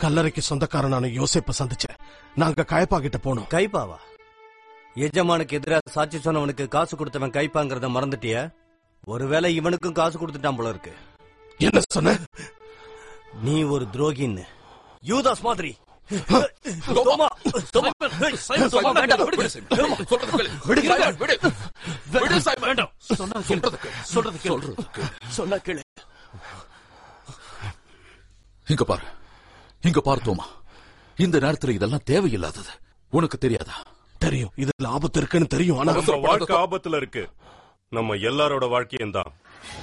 கல்லறைக்கு சொந்தக்காரனான யோசேப்ப சந்திச்சேன் நாங்க காயப்பா கிட்ட போனோம் கைப்பாவா எஜமானுக்கு எதிராக சாட்சி சொன்னவனுக்கு காசு கொடுத்தவன் கைப்பாங்கிறத மறந்துட்டிய ஒருவேளை இவனுக்கும் காசு கொடுத்துட்டான் போல இருக்கு என்ன சொன்ன நீ ஒரு துரோகின்னு யூதாஸ் மாதிரி தோமா, தோமா, ஏய், தோமா, வேண்டாம், விடு. தோமா, விடு, விடு. வேண்டாம். சொன்னா கேளு. சொன்னா கேளு. இங்க பாரு இங்க பாரு தோமா இந்த நேரத்துல இதெல்லாம் தேவையில்லாதது உனக்கு தெரியாதா தெரியும் இதுல ஆபத்து இருக்குன்னு தெரியும் ஆனா நம்ம வாழ்க்கை ஆபத்துல இருக்கு நம்ம எல்லாரோட வாழ்க்கையும் தான்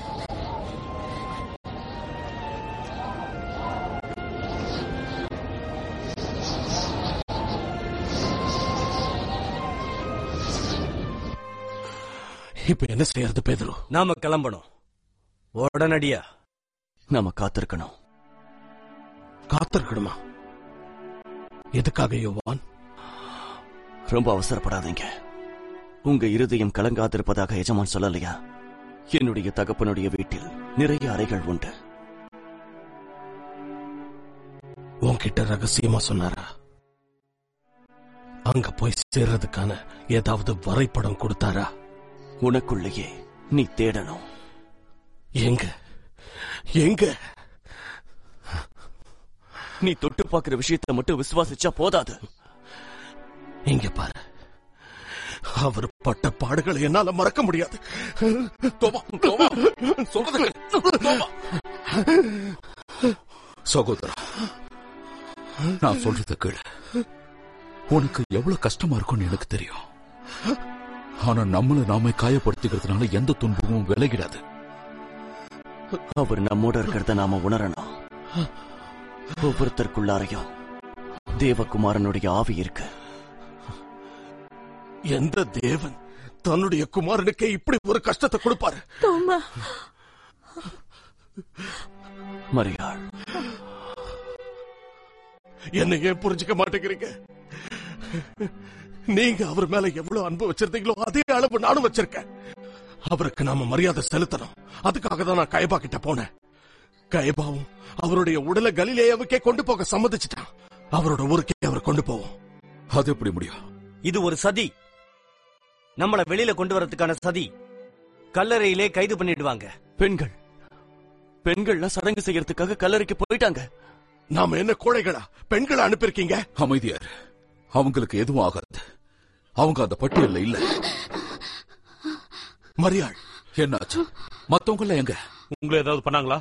இப்ப என்ன செய்யறது பேதுரு நாம கிளம்பணும் உடனடியா நாம காத்திருக்கணும் காத்திருக்கணுமா எதுக்காக யோவான் ரொம்ப அவசரப்படாதீங்க உங்க இருதயம் கலங்காதிருப்பதாக எஜமான் சொல்லலையா என்னுடைய தகப்பனுடைய வீட்டில் நிறைய அறைகள் உண்டு உன்கிட்ட ரகசியமா சொன்னாரா அங்க போய் சேர்றதுக்கான ஏதாவது வரைபடம் கொடுத்தாரா உனக்குள்ளேயே நீ தேடணும் எங்க எங்க நீ தொட்டு பார்க்கிற விஷயத்தை மட்டும் விசுவாசிச்சா போதாது இங்க பாரு அவர் பட்ட பாடுகளை என்னால மறக்க முடியாது தோமா தோமா சொல்றது கேளு. தோமா சகோதரா நான் சொல்றது கேளு உனக்கு எவ்வளவு கஷ்டமா இருக்கும்னு எனக்கு தெரியும் ஆனா நம்மள நாமே காயப்படுத்திக்கிறதுனால எந்த துன்பமும் விலகிடாது அவர் நம்மோட இருக்கிறத நாம உணரணும் ஒவ்வொருத்தருக்குள்ளாரையும் தேவகுமாரனுடைய ஆவி இருக்கு எந்த தேவன் தன்னுடைய குமாரனுக்கே இப்படி ஒரு கஷ்டத்தை கொடுப்பாரு தோமா மரியாள் என்ன ஏன் புரிஞ்சுக்க மாட்டேங்கிறீங்க நீங்க அவர் மேல எவ்வளவு அன்பு வச்சிருந்தீங்களோ அதே அளவு நானும் வச்சிருக்கேன் அவருக்கு நாம மரியாதை செலுத்தணும் அதுக்காக தான் நான் கைபா கிட்ட போனேன் கைபாவும் அவருடைய உடலை கலிலேயாவுக்கே கொண்டு போக சம்மதிச்சிட்டான் அவரோட ஊருக்கே அவர் கொண்டு போவோம் அது எப்படி முடியும் இது ஒரு சதி நம்மள வெளியில கொண்டு வரதுக்கான சதி கல்லறையிலே கைது பண்ணிடுவாங்க பெண்கள் பெண்கள்லாம் சடங்கு செய்யறதுக்காக கல்லறைக்கு போயிட்டாங்க நாம என்ன கோழைகளா பெண்களை அனுப்பியிருக்கீங்க அமைதியார் அவங்களுக்கு எதுவும் ஆகாது அவங்க அந்த பட்டியல்ல இல்ல மரியாள் என்னாச்சு மத்தவங்கள எங்க உங்களை ஏதாவது பண்ணாங்களா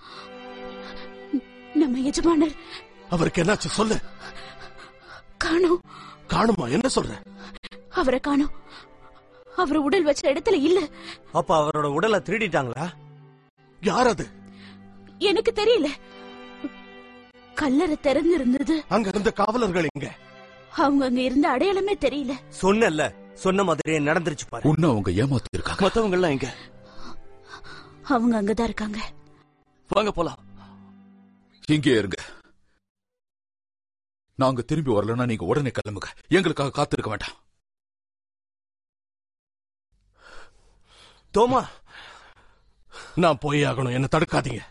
நம்ம எஜமானர் அவருக்கு என்னாச்சு சொல்லு காணோம் காணுமா என்ன சொல்ற அவரை காணோம் அவர் உடல் வச்ச இடத்துல இல்ல அப்ப அவரோட உடலை திருடிட்டாங்களா யார் அது எனக்கு தெரியல கல்லறை திறந்து இருந்தது அங்க இருந்த காவலர்கள் எங்க அவங்க அங்க இருந்த அடையாளமே தெரியல சொன்னல சொன்ன மாதிரியே நடந்துருச்சு பாரு உன்ன அவங்க ஏமாத்தி இருக்காங்க மத்தவங்க எல்லாம் எங்க அவங்க அங்கதான் இருக்காங்க வாங்க போலாம் இங்கே இருங்க நாங்க திரும்பி வரலன்னா நீங்க உடனே கிளம்புங்க எங்களுக்காக காத்திருக்க வேண்டாம் தோமா நான் போய் ஆகணும் என்ன தடுக்காதீங்க